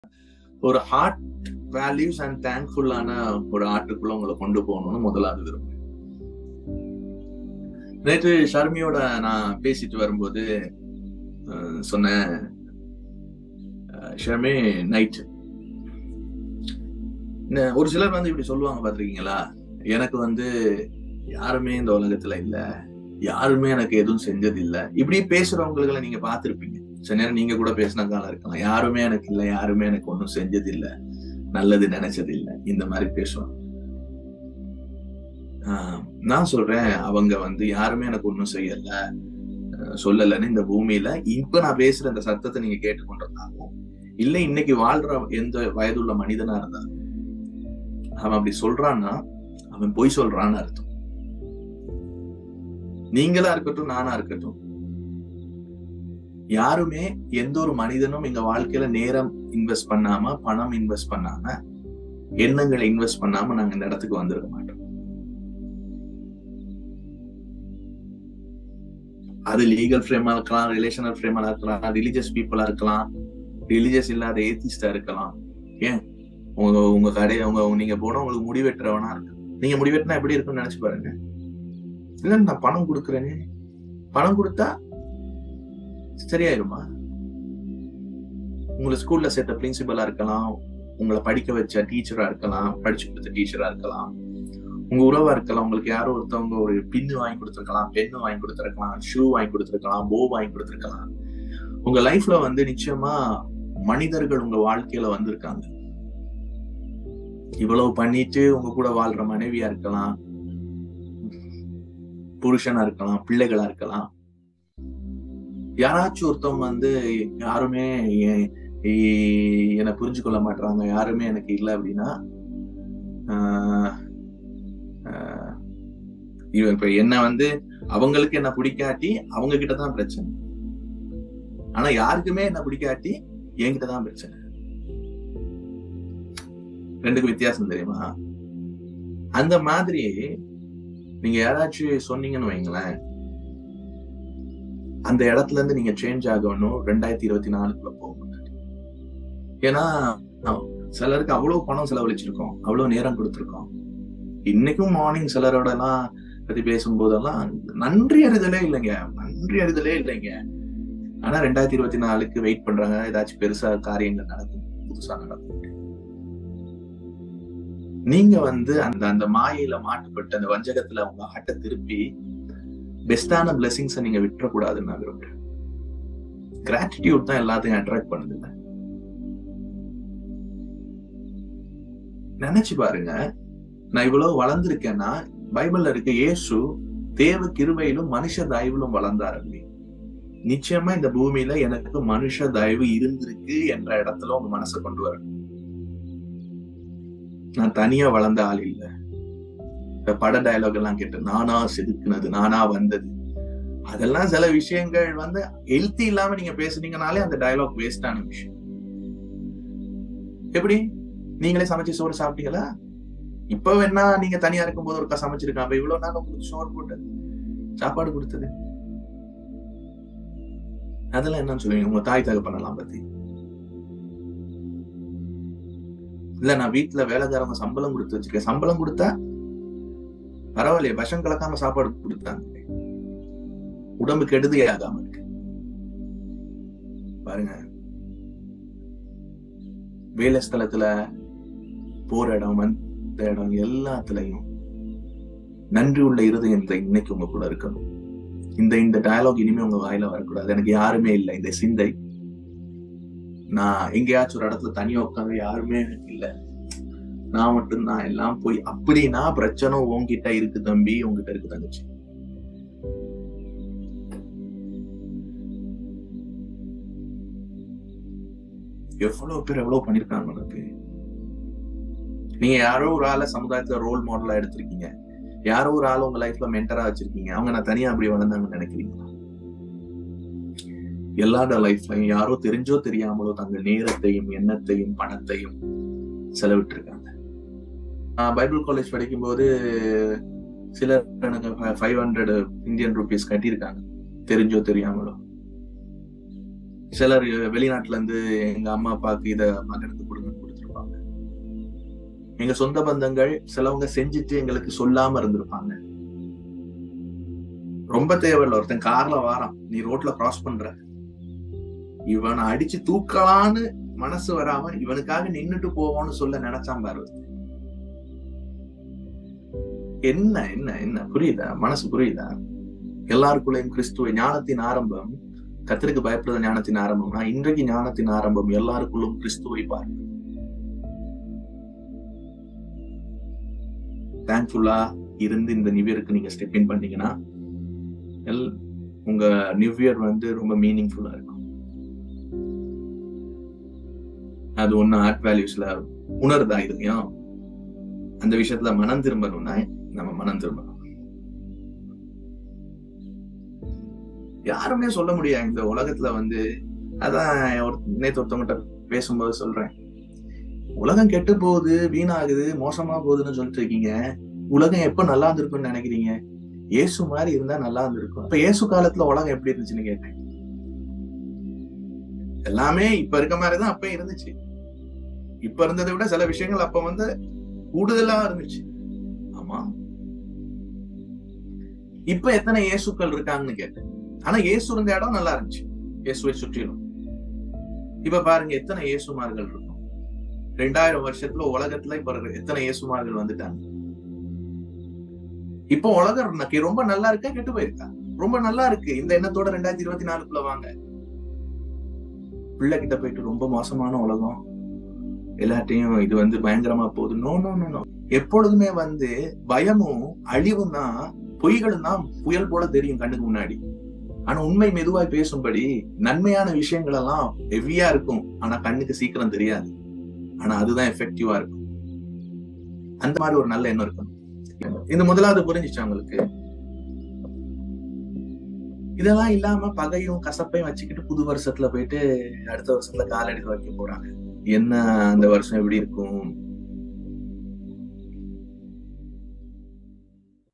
ஒரு heart values and தேங்க்ஃபுல்லான ஒரு ஆட்டுக்குள்ள உங்களை கொண்டு போகணும்னு முதலாவது விரும்புறேன் நேற்று ஷர்மியோட நான் பேசிட்டு வரும்போது அஹ், சொன்னேன் அஹ், ஷர்மி நைட் ஒரு சிலர் வந்து இப்படி சொல்லுவாங்க பாத்திருக்கீங்களா எனக்கு வந்து யாருமே இந்த உலகத்துல இல்ல யாருமே எனக்கு எதுவும் செஞ்சது இல்ல இப்படி பேசுறவங்களை நீங்க பார்த்திருப்பீங்க சில நேரம் நீங்க கூட பேசின காலம் இருக்கலாம் யாருமே எனக்கு இல்ல யாருமே எனக்கு ஒன்றும் செஞ்சது இல்ல நல்லது நினைச்சது இல்ல இந்த மாதிரி பேசுவாங்க ஆஹ் நான் சொல்றேன் அவங்க வந்து யாருமே எனக்கு ஒன்றும் செய்யல அஹ் சொல்லலைன்னு இந்த பூமியில இப்ப நான் பேசுற இந்த சத்தத்தை நீங்க கேட்டுக்கொண்டிருந்தாலும் இல்ல இன்னைக்கு வாழ்ற எந்த வயதுள்ள மனிதனா இருந்தாலும் அவன் அப்படி சொல்றான்னா அவன் பொய் சொல்றான்னு அர்த்தம் நீங்களா இருக்கட்டும் நானா இருக்கட்டும் யாருமே எந்த ஒரு மனிதனும் எங்க வாழ்க்கையில நேரம் இன்வெஸ்ட் பண்ணாம பணம் இன்வெஸ்ட் பண்ணாம எண்ணங்களை இன்வெஸ்ட் பண்ணாம நாங்க இந்த இடத்துக்கு வந்திருக்க மாட்டோம் அது லீகல் ஃப்ரேமா இருக்கலாம் ரிலேஷனல் ஃப்ரேமா இருக்கலாம் ரிலீஜியஸ் பீப்புளா இருக்கலாம் ரிலீஜியஸ் இல்லாத ஏத்திஸ்டா இருக்கலாம் ஏன் உங்க உங்க கடை உங்க நீங்க போனா உங்களுக்கு முடி வெட்டுறவனா இருக்கு நீங்க முடி வெட்டினா எப்படி இருக்கும்னு நினைச்சு பாருங்க இல்ல நான் பணம் கொடுக்குறேனே பணம் கொடுத்தா சரியாயிருமா உங்களை ஸ்கூல்ல சேர்த்த பிரின்சிபலா இருக்கலாம் உங்களை படிக்க வச்ச டீச்சரா இருக்கலாம் படிச்சு கொடுத்த டீச்சரா இருக்கலாம் உங்க உறவா இருக்கலாம் உங்களுக்கு யாரோ ஒருத்தவங்க ஒரு பின்னு வாங்கி கொடுத்துருக்கலாம் பென்னு வாங்கி கொடுத்துருக்கலாம் ஷூ வாங்கி கொடுத்துருக்கலாம் போ வாங்கி கொடுத்துருக்கலாம் உங்க லைஃப்ல வந்து நிச்சயமா மனிதர்கள் உங்க வாழ்க்கையில வந்திருக்காங்க இவ்வளவு பண்ணிட்டு உங்க கூட வாழ்ற மனைவியா இருக்கலாம் புருஷனா இருக்கலாம் பிள்ளைகளா இருக்கலாம் யாராச்சும் ஒருத்தவங்க வந்து யாருமே எ- எ- என்னை புரிஞ்சு கொள்ள மாட்டாங்க யாருமே எனக்கு இல்லை அப்படின்னா ஆஹ் ஆஹ் இவன் இப்ப என்ன வந்து அவங்களுக்கு என்ன பிடிக்காட்டி அவங்க கிட்டதான் பிரச்சனை ஆனா யாருக்குமே என்ன பிடிக்காட்டி என்கிட்ட தான் பிரச்சனை ரெண்டுக்கும் வித்தியாசம் தெரியுமா அந்த மாதிரி நீங்க யாராச்சும் சொன்னீங்கன்னு வைங்களேன் அந்த இடத்துல இருந்து நீங்க சேஞ்ச் ஆகணும் ரெண்டாயிரத்தி இருபத்தி நாலுக்குள்ள போக முன்னாடி ஏன்னா அஹ், சிலருக்கு அவ்வளவு பணம் செலவழிச்சிருக்கோம் அவ்வளவு நேரம் கொடுத்திருக்கோம் இன்னைக்கும் மார்னிங் சிலரோட எல்லாம் பத்தி பேசும்போதெல்லாம் நன்றி அறிதலே இல்லைங்க நன்றி அறிதலே இல்லைங்க ஆனா ரெண்டாயிரத்தி இருபத்தி நாலுக்கு வெயிட் பண்றாங்க ஏதாச்சும் பெருசா காரியங்கள் நடக்கும் புதுசா நடக்கும் நீங்க வந்து அந்த அந்த மாயையில மாட்டுப்பட்டு அந்த வஞ்சகத்துல உங்க ஆட்டை திருப்பி பெஸ்டான பிளெஸிங்ஸை நீங்க விட்டுறக்கூடாதுன்னு நான் விரும்புறேன் கிராட்டிடியூட் தான் எல்லாத்தையும் அட்ராக்ட் பண்ணுதுங்க நினைச்சு பாருங்க நான் இவ்வளவு வளர்ந்திருக்கேன்னா பைபிள்ல இருக்க இயேசு தேவ கிருபையிலும் மனுஷ தயவிலும் வளர்ந்தார் அப்படி நிச்சயமா இந்த பூமியில எனக்கு மனுஷ தயவு இருந்திருக்கு என்ற இடத்துல உங்க மனசை கொண்டு வரணும் நான் தனியா வளர்ந்த ஆள் இல்ல இந்த பட டயலாக் எல்லாம் கேட்டு நானா செதுக்குனது நானா வந்தது அதெல்லாம் சில விஷயங்கள் வந்து ஹெல்த்தி இல்லாம நீங்க பேசுனீங்கனாலே அந்த டயலாக் வேஸ்டான விஷயம் எப்படி நீங்களே சமைச்சு சோறு சாப்பிட்டீங்களா இப்ப வேணா நீங்க தனியா இருக்கும்போது ஒருக்கா சமைச்சிருக்கான் அப்ப இவ்வளவு நாள் உங்களுக்கு சோறு போட்டது சாப்பாடு கொடுத்தது அதெல்லாம் என்னன்னு சொல்லுவீங்க உங்க தாய் தகப்பனெல்லாம் பத்தி இல்ல நான் வீட்டுல வேலைக்காரங்க சம்பளம் கொடுத்து வச்சிருக்கேன் சம்பளம் கொடுத்தா பரவாயில்லையே விஷம் கலக்காம சாப்பாடு கொடுத்தாங்க உடம்பு கெடுதி ஆகாம இருக்கு பாருங்க வேலை ஸ்தலத்துல போற இடம் வந்த இடம் எல்லாத்துலயும் நன்றி உள்ள இருதயம் இந்த இன்னைக்கு உங்க கூட இருக்கணும் இந்த இந்த டயலாக் இனிமே உங்க வாயில வரக்கூடாது எனக்கு யாருமே இல்லை இந்த சிந்தை நான் எங்கேயாச்சும் ஒரு இடத்துல தனியா உட்காந்து யாருமே எனக்கு இல்ல நான் மட்டும் நான் எல்லாம் போய் அப்படின்னா பிரச்சனை உன்கிட்ட இருக்கு தம்பி உங்ககிட்ட இருக்கு தங்கச்சி எவ்வளவு பேர் எவ்வளவு பண்ணிருக்காங்க உனக்கு நீங்க யாரோ ஒரு ஆளை சமுதாயத்துல ரோல் மாடலா எடுத்திருக்கீங்க யாரோ ஒரு ஆள் உங்க லைஃப்ல மென்டரா வச்சிருக்கீங்க அவங்க நான் தனியா அப்படி வளர்ந்தாங்கன்னு நினைக்கிறீங்களா எல்லாரோட லைஃப்லயும் யாரோ தெரிஞ்சோ தெரியாமலோ தங்கள் நேரத்தையும் எண்ணத்தையும் பணத்தையும் செலவிட்டிருக்காங்க நான் பைபிள் காலேஜ் படிக்கும்போது சிலர் எனக்கு ஃபைவ் ஹண்ட்ரட் இந்தியன் ருபீஸ் கட்டியிருக்காங்க தெரிஞ்சோ தெரியாமலோ சிலர் வெளிநாட்டுல இருந்து எங்க அம்மா அப்பாவுக்கு இத மகனுக்கு கொடுங்கன்னு கொடுத்துருப்பாங்க எங்க சொந்த பந்தங்கள் சிலவங்க செஞ்சுட்டு எங்களுக்கு சொல்லாம இருந்திருப்பாங்க ரொம்ப தேவையில்ல ஒருத்தன் கார்ல வாரான் நீ ரோட்ல கிராஸ் பண்ற இவனை அடிச்சு தூக்கலான்னு மனசு வராம இவனுக்காக நின்னுட்டு போவோம்னு சொல்ல நினைச்சான் பாரு என்ன என்ன என்ன புரியுதா மனசு புரியுதா எல்லாருக்குள்ளேயும் கிறிஸ்துவ ஞானத்தின் ஆரம்பம் கத்திற்கு பயப்படுற ஞானத்தின் ஆரம்பம்னா இன்றைக்கு ஞானத்தின் ஆரம்பம் எல்லாருக்குள்ளும் கிறிஸ்துவை பாருங்க தேங்க்ஃபுல்லா இருந்து இந்த நியூ இயருக்கு நீங்க ஸ்டெப் இன் பண்ணீங்கன்னா எல் உங்க நியூ இயர் வந்து ரொம்ப மீனிங்ஃபுல்லா இருக்கும் அது ஒண்ணு ஆர்ட் வேல்யூஸ்ல உணர்தா இதுலயும் அந்த விஷயத்துல மனம் திரும்பணும்னா நம்ம மனம் திரும்பணும் யாருமே சொல்ல முடியாது இந்த உலகத்துல வந்து அதான் ஒரு நேத்து ஒருத்தவங்கிட்ட பேசும்போது சொல்றேன் உலகம் கெட்டு போகுது வீணாகுது மோசமா போகுதுன்னு சொல்லிட்டு இருக்கீங்க உலகம் எப்ப நல்லா இருந்திருக்கும்னு நினைக்கிறீங்க இயேசு மாதிரி இருந்தா நல்லா இருந்திருக்கும் இப்ப இயேசு காலத்துல உலகம் எப்படி இருந்துச்சுன்னு கேட்டேன் எல்லாமே இப்ப இருக்க மாதிரிதான் அப்ப இருந்துச்சு இப்ப இருந்ததை விட சில விஷயங்கள் அப்ப வந்து கூடுதலா இருந்துச்சு ஆமா இப்ப எத்தனை இயேசுக்கள் இருக்காங்கன்னு கேட்டேன் ஆனா இயேசு இருந்த இடம் நல்லா இருந்துச்சு இயேசுவை சுற்றிலும் இப்ப பாருங்க எத்தனை இயேசுமார்கள் இருக்கும் ரெண்டாயிரம் வருஷத்துல உலகத்துல இப்ப எத்தனை இயேசுமார்கள் வந்துட்டாங்க இப்போ உலகம் ரொம்ப நல்லா இருக்கா கெட்டு போயிருக்கா ரொம்ப நல்லா இருக்கு இந்த எண்ணத்தோட ரெண்டாயிரத்தி இருபத்தி நாலுக்குள்ள வாங்க பிள்ளை கிட்ட போயிட்டு ரொம்ப மோசமான உலகம் எல்லாத்தையும் இது வந்து பயங்கரமா போகுது நோ நோ நோ நோ எப்பொழுதுமே வந்து பயமும் அழிவும் தான் பொய்களும் தான் புயல் போல தெரியும் கண்ணுக்கு முன்னாடி ஆனா உண்மை மெதுவாய் பேசும்படி நன்மையான விஷயங்கள் எல்லாம் ஹெவியா இருக்கும் ஆனா கண்ணுக்கு சீக்கிரம் தெரியாது ஆனா அதுதான் எஃபெக்டிவா இருக்கும் அந்த மாதிரி ஒரு நல்ல எண்ணம் இருக்கணும் இந்த முதலாவது புரிஞ்சிச்சு அவங்களுக்கு இதெல்லாம் இல்லாம பகையும் கசப்பையும் வச்சுக்கிட்டு புது வருஷத்துல போயிட்டு அடுத்த வருஷத்துல கால் எடுத்து வைக்க போறாங்க என்ன அந்த வருஷம் எப்படி இருக்கும்